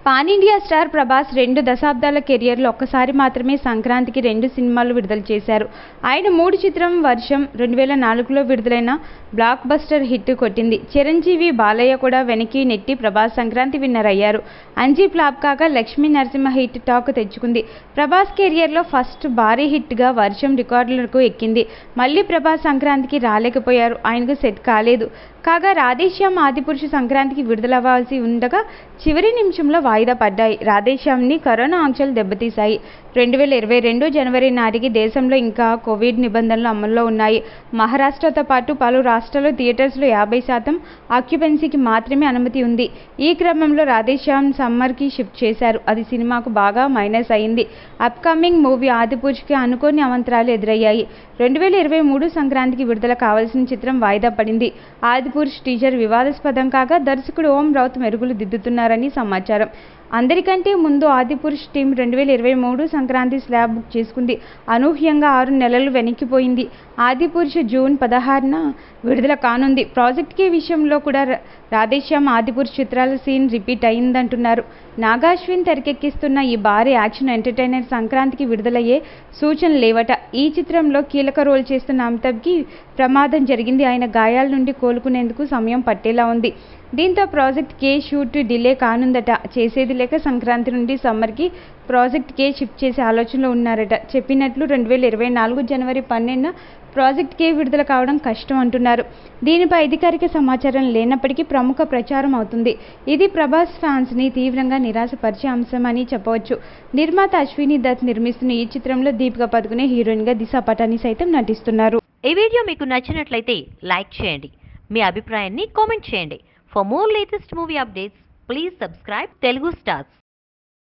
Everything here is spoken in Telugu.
పాన్ ఇండియా స్టార్ ప్రభాస్ రెండు దశాబ్దాల కెరియర్లో ఒక్కసారి మాత్రమే సంక్రాంతికి రెండు సినిమాలు విడుదల చేశారు ఆయన మూడు చిత్రం వర్షం రెండు వేల నాలుగులో విడుదలైన బ్లాక్ బస్టర్ హిట్ కొట్టింది చిరంజీవి బాలయ్య కూడా వెనక్కి నెట్టి ప్రభాస్ సంక్రాంతి విన్నర్ అయ్యారు అంజీ ఫ్లాప్ కాగా లక్ష్మీ నరసింహ హిట్ టాక్ తెచ్చుకుంది ప్రభాస్ కెరియర్లో ఫస్ట్ భారీ హిట్గా వర్షం రికార్డులకు ఎక్కింది మళ్ళీ ప్రభాస్ సంక్రాంతికి రాలేకపోయారు ఆయనకు సెట్ కాలేదు కాగా రాధేశ్యామ్ ఆదిపురుషు సంక్రాంతికి విడుదలవ్వాల్సి ఉండగా చివరి నిమిషంలో వాయిదా పడ్డాయి రాధేశ్యామ్ని కరోనా ఆంక్షలు దెబ్బతీశాయి రెండు వేల ఇరవై రెండు జనవరి నాటికి దేశంలో ఇంకా కోవిడ్ నిబంధనలు అమల్లో ఉన్నాయి మహారాష్ట్రతో పాటు పలు రాష్ట్రాల్లో థియేటర్స్లో యాభై శాతం ఆక్యుపెన్సీకి మాత్రమే అనుమతి ఉంది ఈ క్రమంలో రాధేశ్యామ్ సమ్మర్కి షిఫ్ట్ చేశారు అది సినిమాకు బాగా మైనస్ అయింది అప్కమింగ్ మూవీ ఆదిపురుషుకి అనుకోని అవంతరాలు ఎదురయ్యాయి రెండు వేల ఇరవై మూడు సంక్రాంతికి విడుదల కావాల్సిన చిత్రం వాయిదా పడింది ఆదిపురుష్ టీజర్ వివాదాస్పదం కాగా దర్శకుడు ఓం రౌత్ మెరుగులు దిద్దుతున్నారని సమాచారం అందరికంటే ముందు ఆదిపురుష్ టీం రెండు వేల ఇరవై మూడు సంక్రాంతి స్లాబ్ బుక్ చేసుకుంది అనూహ్యంగా ఆరు నెలలు వెనక్కిపోయింది ఆదిపురుష్ జూన్ పదహారున విడుదల కానుంది ప్రాజెక్ట్ కే విషయంలో కూడా రా- రాధేశ్యామ్ ఆదిపురుష్ చిత్రాల సీన్ రిపీట్ అయిందంటున్నారు నాగాశ్విన్ తెరకెక్కిస్తున్న ఈ భారీ యాక్షన్ ఎంటర్టైనర్ సంక్రాంతికి విడుదలయ్యే సూచనలు లేవట ఈ చిత్రంలో కీలక రోల్ చేస్తున్న అమితాబ్కి ప్రమాదం జరిగింది ఆయన గాయాల నుండి కోలుకునేందుకు సమయం పట్టేలా ఉంది దీంతో ప్రాజెక్ట్ కే షూట్ డిలే కానుందట చేసేది లేక సంక్రాంతి నుండి సమ్మర్కి ప్రాజెక్ట్ కే షిఫ్ట్ చేసే ఆలోచనలో ఉన్నారట చెప్పినట్లు రెండు వేల ఇరవై నాలుగు జనవరి పన్నెండున ప్రాజెక్ట్ కే విడుదల కావడం కష్టం అంటున్నారు దీనిపై అధికారిక సమాచారం లేనప్పటికీ ప్రముఖ ప్రచారం అవుతుంది ఇది ప్రభాస్ ఫ్యాన్స్ని తీవ్రంగా నిరాశపరిచే అంశమని చెప్పవచ్చు నిర్మాత అశ్విని దత్ నిర్మిస్తున్న ఈ చిత్రంలో దీపికా పదుకునే హీరోయిన్గా దిశా పటాని సైతం నటిస్తున్నారు ఈ వీడియో మీకు నచ్చినట్లయితే లైక్ చేయండి మీ అభిప్రాయాన్ని కామెంట్ చేయండి for more latest movie updates please subscribe Telugu stars